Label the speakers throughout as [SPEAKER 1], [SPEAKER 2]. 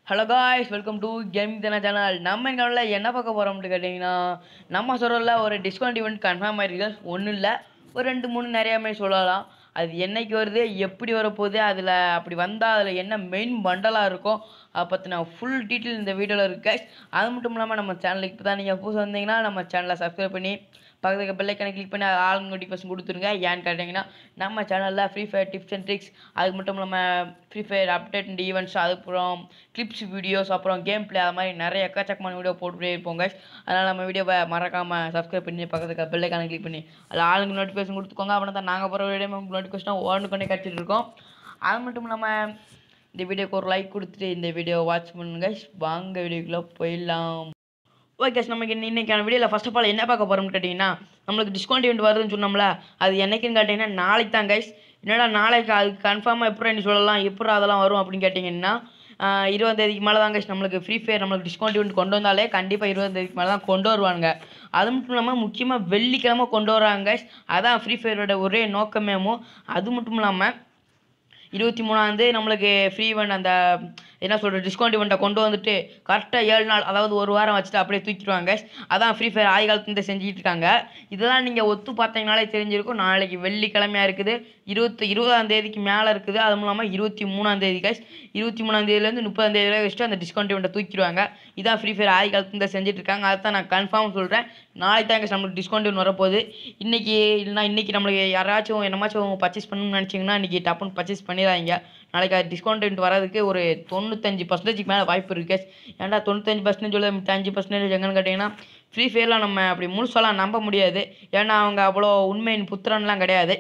[SPEAKER 1] Hello guys welcome to gaming தான channel நம்ம இங்கே என்ன பார்க்க போகிறோம்னு கேட்டிங்கன்னா நம்ம சொல்கிறல ஒரு டிஸ்கவுண்ட் ஈவெண்ட் கன்ஃபார்ம் ஆயிருக்கு ஒன்றும் இல்லை ஒரு ரெண்டு மூணு நிறையாமே சொல்லலாம் அது என்னைக்கு வருது எப்படி வரப்போகுது அதில் அப்படி வந்தால் அதில் என்ன மெயின் பண்டலாக இருக்கும் அதை பற்றின ஃபுல் டீட்டெயில் இந்த வீடியோவில் இருக்கு guys. அது மட்டும் இல்லாமல் நம்ம சேனலுக்கு இப்போ தான் நீங்கள் புதுசு வந்தீங்கன்னா நம்ம சேனலை சப்ஸ்கிரைப் பண்ணி பக்கத்துக்கு பெல்லைக்கனை கிளிக் பண்ணி ஆல் நோட்டிஃபிகேஷன் கொடுத்துருங்க ஏன்னு கேட்டிங்கன்னா நம்ம சேனலில் free fire tips and tricks அது மட்டும் இல்லாமல் free fire update and events அதுக்கப்புறம் கிளிப்ஸ் வீடியோஸ் அப்புறம் கேம் ப்ளே அது மாதிரி நிறைய எக்கச்சக்கமான வீடியோ போட்டுட்டே இருப்போம் guys அதனால் நம்ம வீடியோவை மறக்காமல் சப்ஸ்கிரைப் பண்ணி பக்கத்துக்கு பெல்லைக்கான கிளிக் பண்ணி அதில் ஆளுங்க நோட்டிஃபிகேஷன் கொடுத்துக்கோங்க அப்படின்னா தான் நாங்கள் போகிற வீடியோ உங்களுக்கு நோட்டிஃபிகேஷன் ஓடுன்னு கொண்டே கிடச்சிட்டு இருக்கோம் அது மட்டும் இல்லாமல் இந்த வீடியோக்கு ஒரு லைக் கொடுத்துட்டு இந்த வீடியோ வாட்ச் பண்ணுங்க guys. வாங்க வீடியோக்குள்ளே போயிடலாம் ஓகே guys, நமக்கு இன்ன- இன்னைக்கான வீடியோவில் ஃபர்ஸ்ட் ஆஃப் ஆல் என்ன பார்க்க போகிறோம்னு கேட்டிங்கன்னா நம்மளுக்கு டிஸ்கவுண்ட் ஈவெண்ட் வருதுன்னு சொன்னோம்ல அது என்னைக்குன்னு கேட்டிங்கன்னா நாளைக்கு தான் கைஸ் என்னடா நாளைக்கு அதுக்கு கன்ஃபார்மாக எப்படி நீ சொல்லலாம் எப்படி அதெல்லாம் வரும் அப்படின்னு கேட்டிங்கன்னா ஆஹ் இருபதாம் தேதிக்கு மேலே தான் கைஸ் நம்மளுக்கு ஃப்ரீ ஃபயர் நம்மளுக்கு டிஸ்கவுண்ட் ஈவெண்ட் கொண்டு வந்தாலே கண்டிப்பாக இருபதாம் தேதிக்கு மேலே தான் கொண்டு வருவாங்க அது மட்டும் இல்லாமல் முக்கியமாக வெள்ளிக்கிழமை கொண்டு வராங்க guys அதான் ஃப்ரீ ஃபயரோட ஒரே நோக்கமேமோ அது மட்டும் இல்லாமல் இருபத்தி மூணாந்தேதி நம்மளுக்கு ஃப்ரீ ஈவெண்ட் அந்த என்ன சொல்கிறது டிஸ்கவுண்ட் ஈவெண்ட்டை கொண்டு வந்துட்டு கரெக்டாக ஏழு நாள் அதாவது ஒரு வாரம் வச்சுட்டு அப்படியே தூக்கிடுவாங்க அதான் ஃப்ரீ ஃபயர் ஆதி காலத்துலேருந்து செஞ்சுட்டு இருக்காங்க இதெல்லாம் நீங்கள் ஒத்து பார்த்தீங்கனாலே தெரிஞ்சிருக்கும் நாளைக்கு வெள்ளிக்கிழமையாக இருக்குது இருபத்தி இருபதாம் தேதிக்கு மேலே இருக்குது அதுவும் இல்லாமல் இருபத்தி மூணாம் தேதி கைஸ் இருபத்தி மூணாம் தேதியிலேருந்து முப்பதாம் தேதி வரை வச்சுட்டு அந்த டிஸ்கவுண்ட் ஈவெண்ட்டை தூக்கிடுவாங்க இதான் ஃப்ரீ ஃபயர் ஆதி காலத்துலேருந்து செஞ்சுட்டு இருக்காங்க அதை தான் நான் கன்ஃபார்ம் சொல்கிறேன் நாளைக்கு தான் guys நம்மளுக்கு டிஸ்கவுண்ட் ஈவெண்ட் வரப்போகுது இன்றைக்கி இல்லைனா இன்றைக்கி நம்மளுக்கு யாராச்சும் என்னமாச்சும் பர்ச்சேஸ் பண்ணணும்னு நினச்சிங்கன்னா இன்றைக்கி டப்புன்னு பர்ச்சேஸ் பண்ணிடாதீங்க நாளைக்கு அது டிஸ்கவுண்ட் ஈவெண்ட் வரதுக்கு ஒரு தொண்ணூத்தஞ்சு பர்சன்டேஜ்க்கு மேலே வாய்ப்பு இருக்குது ஏன்டா தொண்ணூத்தஞ்சு பர்சன்டேஜ் உள்ள மித்த அஞ்சு பர்சன்டேஜ் எங்கன்னு கேட்டிங்கன்னா ஃப்ரீ ஃபயர்லாம் நம்ம அப்படி முழுசாலாம் நம்ப முடியாது ஏன்னா அவங்க அவ்வளோ உண்மையின் புத்திரன்லாம் கிடையாது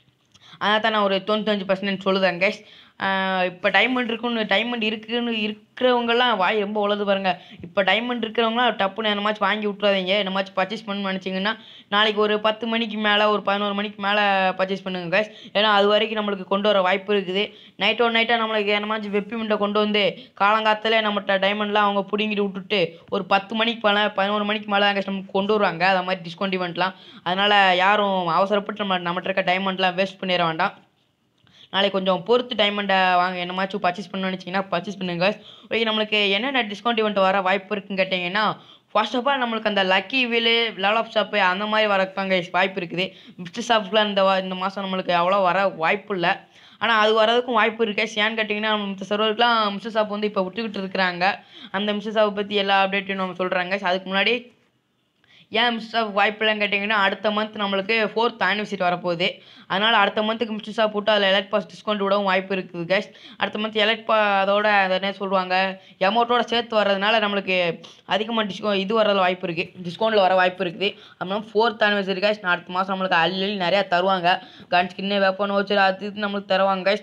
[SPEAKER 1] அதான் தான் நான் ஒரு தொண்ணூத்தஞ்சு பர்சன்டேஜ் சொல்லுதேன் கைஸ் இப்போ டைமண்ட் இருக்குன்னு டைமண்ட் இருக்குன்னு இருக்கிறவங்கலாம் வாய் ரொம்ப உழுது பாருங்க இப்போ டைமண்ட் இருக்கிறவங்களாம் டப்புன்னு என்னமாச்சும் வாங்கி விட்றாதீங்க என்னமாச்சும் பர்ச்சேஸ் பண்ணணும்னு நினச்சிங்கன்னா நாளைக்கு ஒரு பத்து மணிக்கு மேலே ஒரு பதினோரு மணிக்கு மேலே பர்ச்சேஸ் பண்ணுங்க கைஸ் ஏன்னா அது வரைக்கும் நம்மளுக்கு கொண்டு வர வாய்ப்பு இருக்குது நைட்டோ நைட்டாக நம்மளுக்கு என்னமாச்சும் வெப்பிமெண்ட்டை கொண்டு வந்து காலங்காத்தாலே நம்மகிட்ட டைமண்ட்லாம் அவங்க பிடுங்கிட்டு விட்டுட்டு ஒரு பத்து மணிக்கு மேலே பதினோரு மணிக்கு மேலே தான் நமக்கு கொண்டு வருவாங்க அது மாதிரி டிஸ்கவுண்ட் ஈவெண்ட்லாம் அதனால் யாரும் அவசரப்பட்டு நம்ம நம்மகிட்ட இருக்க டைமண்ட்லாம் வேஸ்ட் பண்ணிட வேண்டாம் நாளைக்கு கொஞ்சம் பொறுத்து டைமண்டை வாங்க என்னமாச்சும் பர்ச்சேஸ் பண்ணணும்னு நினச்சிங்கன்னா பர்ச்சேஸ் பண்ணுங்க ஓகே நம்மளுக்கு என்னென்ன டிஸ்கவுண்ட் ஈவெண்ட் வர வாய்ப்பு இருக்குன்னு கேட்டிங்கன்னா ஃபர்ஸ்ட் ஆஃப் ஆல் நம்மளுக்கு அந்த லக்கி வீலு லெவலப் ஷாப்பு அந்த மாதிரி வரக்காங்க வாய்ப்பு இருக்குது மிஸ்டர் ஷாப்ஸ்லாம் இந்த வா- இந்த மாதம் நம்மளுக்கு அவ்வளோ வர வாய்ப்பு இல்லை ஆனால் அது வரதுக்கும் வாய்ப்பு இருக்கு ஏன்னு கேட்டிங்கன்னா மித்த சர்வருக்குலாம் மிஸ்டர் ஷாப் வந்து இப்போ விட்டுக்கிட்டு இருக்கிறாங்க அந்த மிஸ்டர் ஷாப்பை பற்றி எல்லா அப்டேட்டையும் நம்ம சொல்கிறாங்க அதுக்கு முன்னாடி ஏன் மிஸ்டர் ஷாப் வாய்ப்புலன்னு கேட்டிங்கன்னா அடுத்த மந்த் நம்மளுக்கு ஃபோர்த் ஆனிவர்சரி வரப்போகுது அதனால் அடுத்த மந்த்துக்கு மிஸ்டர் ஷாப் போட்டு அதில் எலக்ட் பாஸ் டிஸ்கவுண்ட் விடவும் வாய்ப்பு இருக்குது கேஸ் அடுத்த மந்த் எலக்ட் பா அதோட அதை என்ன சொல்லுவாங்க எமௌண்ட்டோட சேர்த்து வர்றதுனால நம்மளுக்கு அதிகமாக டிஸ்கோ இது வரதில் வாய்ப்பு இருக்குது டிஸ்கவுண்ட்டில் வர வாய்ப்பு இருக்குது அதனால ஃபோர்த் ஆனிவர்சரி கேஸ் அடுத்த மாதம் நம்மளுக்கு அள்ளி அள்ளி நிறையா தருவாங்க கன் ஸ்கின்னு வெப்பன் வச்சு அது இது நம்மளுக்கு தருவாங்க guys.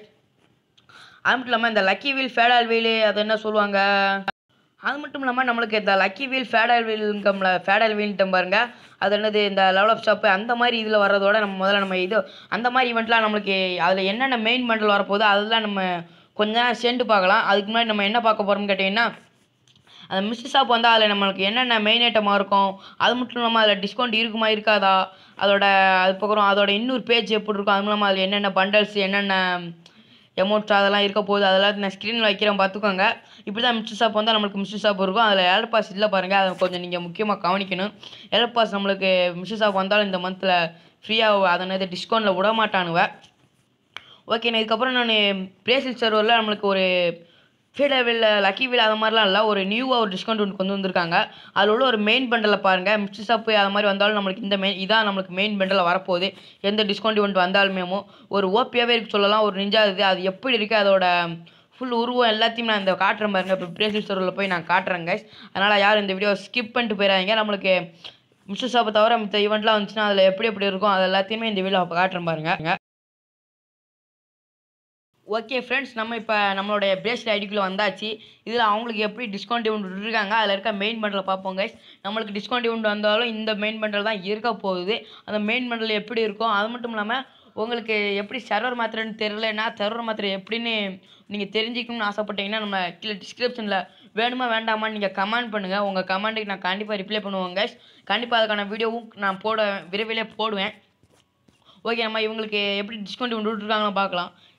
[SPEAKER 1] அது மட்டும் இல்லாமல் இந்த லக்கி வீல் ஃபேடால் வீல் அது என்ன சொல்லுவாங்க அது மட்டும் இல்லாமல் நம்மளுக்கு இந்த லக்கி வீல் ஃபேடல் வீல்ங்கம்ல ஃபேடல் வீல்ட்டம் பாருங்க அது என்னது இந்த லெவல் ஆஃப் ஷாப்பு அந்த மாதிரி இதில் வர்றதோட நம்ம முதல்ல நம்ம இது அந்த மாதிரி ஈவெண்ட்லாம் நம்மளுக்கு அதில் என்னென்ன மெயின் பண்டல் வரப்போகுதோ அதெல்லாம் நம்ம கொஞ்ச நேரம் சேர்ந்து பார்க்கலாம் அதுக்கு முன்னாடி நம்ம என்ன பார்க்க போகிறோம்னு கேட்டிங்கன்னா அந்த மிஸ்டர் ஷாப் வந்து அதில் நம்மளுக்கு என்னென்ன மெயின் ஐட்டமாக இருக்கும் அது மட்டும் இல்லாமல் அதில் டிஸ்கவுண்ட் இருக்குமா இருக்காதா அதோட அதுக்கப்புறம் அதோட இன்னொரு பேஜ் எப்படி இருக்கும் அதுவும் இல்லாமல் அதில் என்னென்ன பண்டல்ஸ் என்னென்ன அமௌண்ட்ஸ் அதெல்லாம் இருக்க போகுது அதெல்லாம் நான் ஸ்க்ரீனில் வைக்கிறேன் பார்த்துக்கோங்க இப்படி தான் மிஸ்டர் ஷாப் வந்தால் நம்மளுக்கு மிஸ்டர் ஷாப் இருக்கும் அதில் ஏர் பாஸ் இல்லை பாருங்கள் அதை கொஞ்சம் நீங்கள் முக்கியமாக கவனிக்கணும் ஏர் பாஸ் நம்மளுக்கு மிஸ்டர் ஷாப் வந்தாலும் இந்த மந்தில் ஃப்ரீயாக அதை என்னது டிஸ்கவுண்ட்டில் விட மாட்டானுவ ஓகே நான் இதுக்கப்புறம் நான் பிரேசில் சர்வரில் நம்மளுக்கு ஒரு ஃபீடர் வீல் லக்கி வீல் அது மாதிரிலாம் இல்லை ஒரு நியூவாக ஒரு டிஸ்கவுண்ட் ஒன்று கொண்டு வந்திருக்காங்க அதில் உள்ள ஒரு மெயின் பண்டலை பாருங்கள் மிக்ஸ் ஷாப்பு அது மாதிரி வந்தாலும் நம்மளுக்கு இந்த மெயின் இதான் நம்மளுக்கு மெயின் பண்டலில் வரப்போகுது எந்த டிஸ்கவுண்ட் இவெண்ட் வந்தாலுமேமோ ஒரு ஓபியாகவே இருக்கு சொல்லலாம் ஒரு நிஞ்சா இது அது எப்படி இருக்குது அதோட ஃபுல் உருவம் எல்லாத்தையும் நான் இந்த காட்டுறேன் பாருங்க இப்போ பிரேசில் ஸ்டோரில் போய் நான் காட்டுறேன் guys அதனால் யாரும் இந்த வீடியோ ஸ்கிப் பண்ணிட்டு போயிடாதீங்க நம்மளுக்கு மிஸ்டர் ஷாப்பை தவிர மித்த ஈவெண்ட்லாம் வந்துச்சுன்னா அதில் எப்படி எப்படி இருக்கும் அது எல்லாத்தையுமே இந்த வீடியோ காட்டுறேன் பாருங்க ஓகே ஃப்ரெண்ட்ஸ் நம்ம இப்போ நம்மளுடைய பிரேஸ்லெட் ஐடிக்குள்ளே வந்தாச்சு இதில் அவங்களுக்கு எப்படி டிஸ்கவுண்ட் இவெண்ட் விட்டுருக்காங்க அதில் இருக்க மெயின் பண்டலை பார்ப்போம் guys நம்மளுக்கு டிஸ்கவுண்ட் இவெண்ட் வந்தாலும் இந்த மெயின் பண்டல் தான் இருக்க போகுது அந்த மெயின் பண்டல் எப்படி இருக்கும் அது மட்டும் இல்லாமல் உங்களுக்கு எப்படி சர்வர் மாத்திரன்னு தெரியலன்னா சர்வர் மாத்திரை எப்படின்னு நீங்கள் தெரிஞ்சுக்கணும்னு ஆசைப்பட்டீங்கன்னா நம்ம கீழே டிஸ்கிரிப்ஷனில் வேணுமா வேண்டாமான்னு நீங்கள் கமெண்ட் பண்ணுங்கள் உங்கள் கமெண்ட்டுக்கு நான் கண்டிப்பாக ரிப்ளை பண்ணுவேன் guys கண்டிப்பாக அதுக்கான வீடியோவும் நான் போட விரைவிலே போடுவேன் ஓகே நம்ம இவங்களுக்கு எப்படி டிஸ்கவுண்ட் விட்டுருக்காங்கன்னு பார்க்கலாம்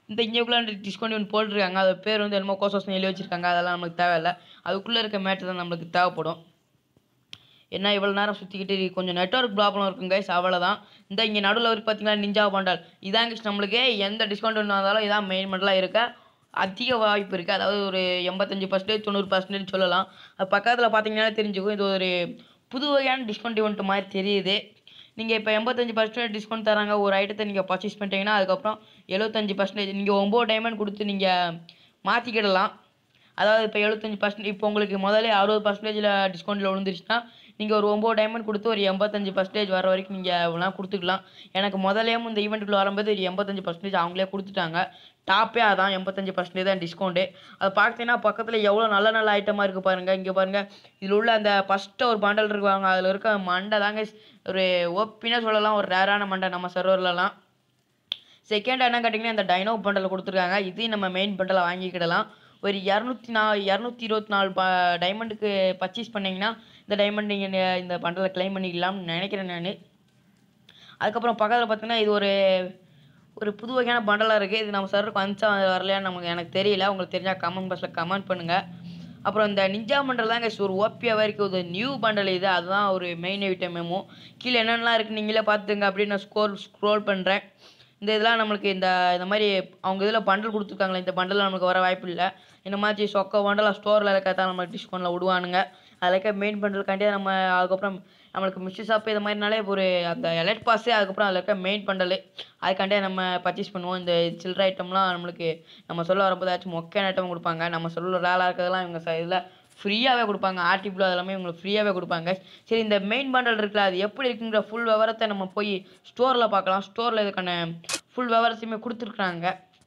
[SPEAKER 1] இந்த இங்கேக்குள்ள டிஸ்கவுண்ட் ஒன்று போட்டிருக்காங்க அது பேர் வந்து என்னமோ கோசோஸ் எழுதி வச்சிருக்காங்க அதெல்லாம் நம்மளுக்கு தேவையில்லை அதுக்குள்ளே இருக்க மேட்ரு தான் நம்மளுக்கு தேவைப்படும் என்ன இவ்வளோ நேரம் சுற்றிக்கிட்டு கொஞ்சம் நெட்ஒர்க் ப்ராப்ளம் இருக்கும் கைஸ் அவ்வளோதான் இந்த இங்கே நடுவில் ஒரு பார்த்தீங்கன்னா நிஞ்சா பண்டால் இதான் guys நம்மளுக்கு எந்த டிஸ்கவுண்ட் ஒன்று வந்தாலும் இதான் மெயின் பண்டலாக இருக்க அதிக வாய்ப்பு இருக்குது அதாவது ஒரு எண்பத்தஞ்சு பர்சன்டேஜ் தொண்ணூறு பர்சன்டேஜ் சொல்லலாம் அது பக்கத்தில் பார்த்தீங்கன்னா தெரிஞ்சுக்கும் இது ஒரு புது வகையான டிஸ்கவுண்ட் இவன்ட் மாதிரி தெரியுது நீங்கள் இப்போ எண்பத்தஞ்சு பர்சன்டேஜ் டிஸ்கவுண்ட் தராங்க ஒரு ஐட்டத்தை நீங்கள் பர்ச்சேஸ் பண்ணிட்டீங்கன்னா அதுக்கப்புறம் எழுபத்தஞ்சு பர்சன்டேஜ் நீங்கள் ஒம்பது டைமண்ட் கொடுத்து நீங்கள் மாற்றிக்கிடலாம் அதாவது இப்போ எழுபத்தஞ்சு பர்சன்ட் இப்போ உங்களுக்கு முதல்ல அறுபது பர்சன்டேஜில் டிஸ்கவுண்ட்டில் விழுந்துருச்சுன்னா நீங்கள் ஒரு ஒம்பது டைமண்ட் கொடுத்து ஒரு எண்பத்தஞ்சு பர்சன்டேஜ் வர வரைக்கும் நீங்கள் இவ்வளோ கொடுத்துக்கலாம் எனக்கு முதலேயும் இந்த ஈவெண்ட்டுக்குள்ள வரும்போது ஒரு எண்பத்தஞ்சு பர்சன்டேஜ் அவங்களே கொடுத்துட்டாங்க டாப்பே அதான் எண்பத்தஞ்சு பர்சன்டேஜ் தான் டிஸ்கவுண்ட்டு அது பார்த்தீங்கன்னா பக்கத்தில் எவ்வளோ நல்ல நல்ல ஐட்டமாக இருக்குது பாருங்கள் இங்கே பாருங்கள் இதில் உள்ள அந்த ஃபஸ்ட்டு ஒரு பண்டல் இருக்குவாங்க அதில் இருக்க மண்டை தாங்க ஒரு ஓப்பினே சொல்லலாம் ஒரு ரேரான மண்டை நம்ம சர்வர்லலாம் செகண்ட் என்ன கேட்டிங்கன்னா இந்த டைனோ பண்டல் கொடுத்துருக்காங்க இதையும் நம்ம மெயின் பண்டலை வாங்கிக்கிடலாம் ஒரு இரநூத்தி நா இரநூத்தி இருபத்தி நாலு ப டைமண்டுக்கு பர்ச்சேஸ் பண்ணிங்கன்னா இந்த டைமண்ட் நீங்கள் இந்த பண்டலை க்ளைம் பண்ணிக்கலாம்னு நினைக்கிறேன் நான் அதுக்கப்புறம் பக்கத்தில் பார்த்தீங்கன்னா இது ஒரு ஒரு புது வகையான பண்டலாக இருக்குது இது நம்ம சர்வருக்கு வந்துச்சா வரலையா நமக்கு எனக்கு தெரியல உங்களுக்கு தெரிஞ்சால் கமெண்ட் பாக்ஸில் கமெண்ட் பண்ணுங்கள் அப்புறம் இந்த நிஞ்சா பண்டல் தாங்க ஒரு ஓபியாக வரைக்கும் ஒரு நியூ பண்டல் இது அதுதான் ஒரு மெயின் ஐட்டமேமோ கீழே என்னென்னலாம் இருக்குது நீங்களே பார்த்துங்க அப்படின்னு நான் ஸ்கோர் ஸ்க்ரோல் பண்ணுறேன் இந்த இதெல்லாம் நம்மளுக்கு இந்த இந்த மாதிரி அவங்க இதில் பண்டல் கொடுத்துருக்காங்களே இந்த பண்டல் நம்மளுக்கு வர வாய்ப்பு இல்லை இந்த மாதிரி சொக்க பண்டலாக ஸ்டோரில் இருக்கதான் நம்ம டிஸ்கவுண்ட்டில் விடுவானுங்க அதில் இருக்க மெயின் பண்டலுக்காண்டியே நம்ம அதுக்கப்புறம் நம்மளுக்கு மிஸ்ஸி ஷாப் இது மாதிரினாலே ஒரு அந்த எலைட் பாஸு அதுக்கப்புறம் அதில் இருக்க மெயின் பண்டல் அதுக்காண்டியே நம்ம பர்ச்சேஸ் பண்ணுவோம் இந்த சில்லற ஐட்டம்லாம் நம்மளுக்கு நம்ம சொல்ல வரும்போது ஏதாச்சும் மொக்கையான ஐட்டம் கொடுப்பாங்க நம்ம சொல்ல ரேலாக இருக்கிறதெல்லாம் இவங்க ச இதில் ஃப்ரீயாகவே கொடுப்பாங்க ஆர்டிபிள் அதெல்லாமே உங்களுக்கு ஃப்ரீயாகவே கொடுப்பாங்க சரி இந்த மெயின் பண்டல் இருக்குல்ல அது எப்படி இருக்குங்கிற ஃபுல் விவரத்தை நம்ம போய் ஸ்டோரில் பார்க்கலாம் ஸ்டோரில் இதுக்கான ஃபுல் விவரத்தையுமே கொடுத்துருக்குறாங்க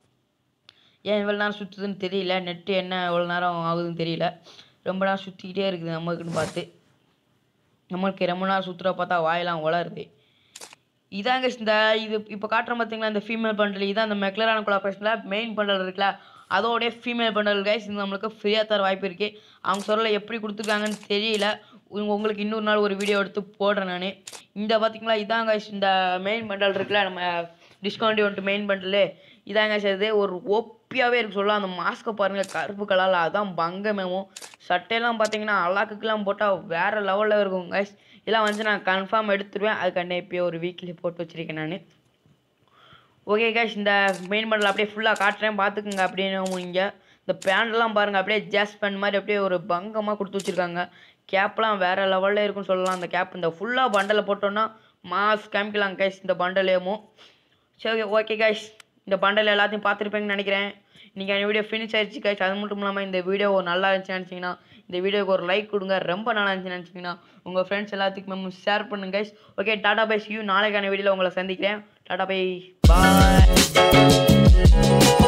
[SPEAKER 1] ஏன் இவ்வளோ நேரம் சுற்றுதுன்னு தெரியல நெட்டு என்ன எவ்வளோ நேரம் ஆகுதுன்னு தெரியல ரொம்ப நேரம் சுற்றிக்கிட்டே இருக்குது நம்மளுக்குன்னு பார்த்து நம்மளுக்கு ரொம்ப நேரம் சுற்றுற பார்த்தா வாயெல்லாம் உளருது இதாங்க இந்த இது இப்போ காட்டுற பார்த்தீங்களா இந்த ஃபீமேல் பண்டல் இதான் அந்த மெக்லரான கொலாபரேஷனில் மெயின் பண்டல் இருக்குல்ல அதோடைய ஃபீமேல் பண்டல் கைஸ் இது நம்மளுக்கு ஃப்ரீயாக தர வாய்ப்பு இருக்குது அவங்க சொல்ல எப்படி கொடுத்துருக்காங்கன்னு தெரியல உங்க- உங்களுக்கு இன்னொரு நாள் ஒரு வீடியோ எடுத்து போடுறேன் நான் இந்த பார்த்தீங்களா இதான் guys இந்த மெயின் பண்டல் இருக்குல்ல நம்ம டிஸ்கவுண்ட் வந்துட்டு மெயின் பண்டலு இதாங்க guys இது ஒரு ஒப்பியாகவே இருக்கு சொல்லலாம் அந்த மாஸ்க்கை பாருங்கள் கருப்பு கலரில் அதான் பங்கமேவும் சட்டையெல்லாம் பார்த்தீங்கன்னா அலாக்குக்கெல்லாம் போட்டால் வேறு லெவலில் இருக்கும் guys இதெல்லாம் வந்து நான் கன்ஃபார்ம் எடுத்துருவேன் அதுக்காண்டி இப்போயே ஒரு வீக்லி போட்டு வச்சுருக்கேன் நான் ஓகே கேஷ் இந்த மெயின் பண்டல் அப்படியே ஃபுல்லாக காட்டுறேன் பார்த்துக்குங்க அப்படின்னு இங்கே இந்த பேண்ட்லாம் பாருங்கள் அப்படியே ஜாஸ் பேண்ட் மாதிரி அப்படியே ஒரு பங்கமாக கொடுத்து வச்சுருக்காங்க கேப்லாம் வேறு லெவலில் இருக்குன்னு சொல்லலாம் அந்த கேப் இந்த ஃபுல்லாக பண்டலை போட்டோன்னா மாஸ் காமிக்கலாம் கேஷ் இந்த பண்டலேயும் சரி ஓகே கைஸ் இந்த பண்டல் எல்லாத்தையும் பார்த்துருப்பீங்கன்னு நினைக்கிறேன் நீங்கள் என் வீடியோ ஃபினிஷ் ஆயிடுச்சு கைஸ் அது மட்டும் இல்லாமல் இந்த வீடியோ நல்லா இருந்துச்சுன்னு நினச்சிங்கன்னா இந்த வீடியோக்கு ஒரு லைக் கொடுங்க ரொம்ப நல்லா இருந்துச்சுன்னு நினச்சிங்கன்னா உங்கள் ஃப்ரெண்ட்ஸ் எல்லாத்துக்குமே ஷேர் பண்ணுங்க guys okay tata bye you நாளைக்கான வீடியோவில் உங்களை சந்திக்கிறேன் டாடா பை பாய்